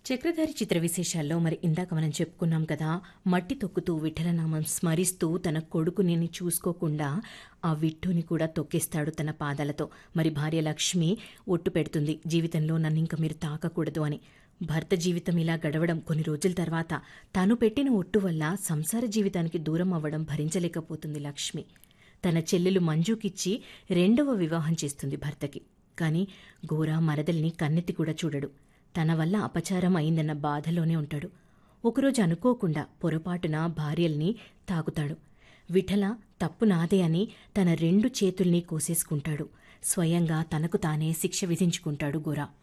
చక్రధారి చిత్ర విశేషాల్లో మరి ఇందాక మనం చెప్పుకున్నాం కదా మట్టి తొక్కుతూ విఠలనామం స్మరిస్తూ తన కొడుకుని చూసుకోకుండా ఆ విట్టుని కూడా తొక్కేస్తాడు తన పాదాలతో మరి భార్య లక్ష్మి ఒట్టు పెడుతుంది జీవితంలో నన్ను ఇంక మీరు తాకకూడదు అని భర్త జీవితం ఇలా గడవడం కొన్ని రోజుల తర్వాత తాను పెట్టిన ఒట్టు వల్ల సంసార జీవితానికి దూరం అవ్వడం భరించలేకపోతుంది లక్ష్మి తన చెల్లెలు మంజుకిచ్చి రెండవ వివాహం చేస్తుంది భర్తకి కానీ గోరా మరదల్ని కన్నెత్తి కూడా చూడడు తన వల్ల అపచారం అయిందన్న బాధలోనే ఉంటాడు ఒకరోజు అనుకోకుండా పొరపాటున భార్యల్ని తాకుతాడు విఠల తప్పు నాదే అని తన రెండు చేతుల్ని కోసేసుకుంటాడు స్వయంగా తనకు తానే శిక్ష విధించుకుంటాడు గోరా